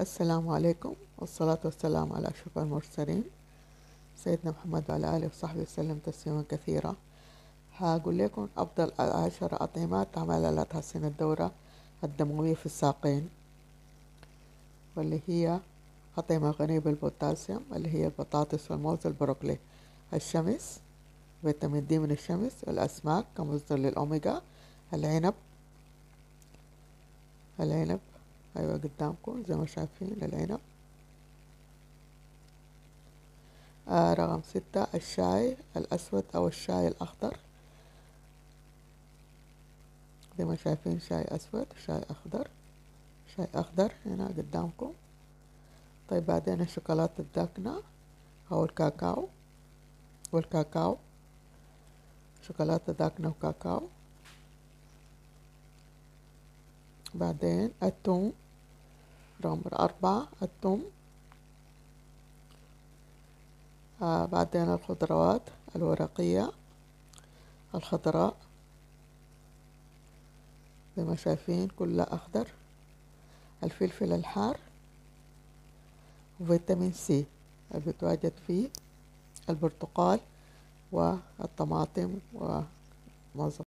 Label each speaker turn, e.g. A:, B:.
A: السلام عليكم والصلاة والسلام على أشرف المرسلين سيدنا محمد وعلى آله وصحبه وسلم تسليما كثيرا هقول لكم أفضل عشر أطعمة تعمل على تحسين الدورة الدموية في الساقين واللي هي أطعمة غنية بالبوتاسيوم اللي هي البطاطس والموز والبروكلي الشمس فيتامين دي من الشمس الأسماك كمصدر للأوميجا العنب العنب أيوة قدامكم زي ما شايفين العنب آه رقم ستة الشاي الأسود أو الشاي الأخضر زي ما شايفين شاي أسود شاي أخضر شاي أخضر هنا قدامكم طيب بعدين الشوكولاتة الداكنة أو الكاكاو والكاكاو شوكولاتة داكنة وكاكاو بعدين الثوم رقم أربعة الثوم آه بعدين الخضروات الورقية الخضراء زي ما شايفين كلها أخضر الفلفل الحار وفيتامين سي اللي بيتواجد فيه البرتقال والطماطم ومعظم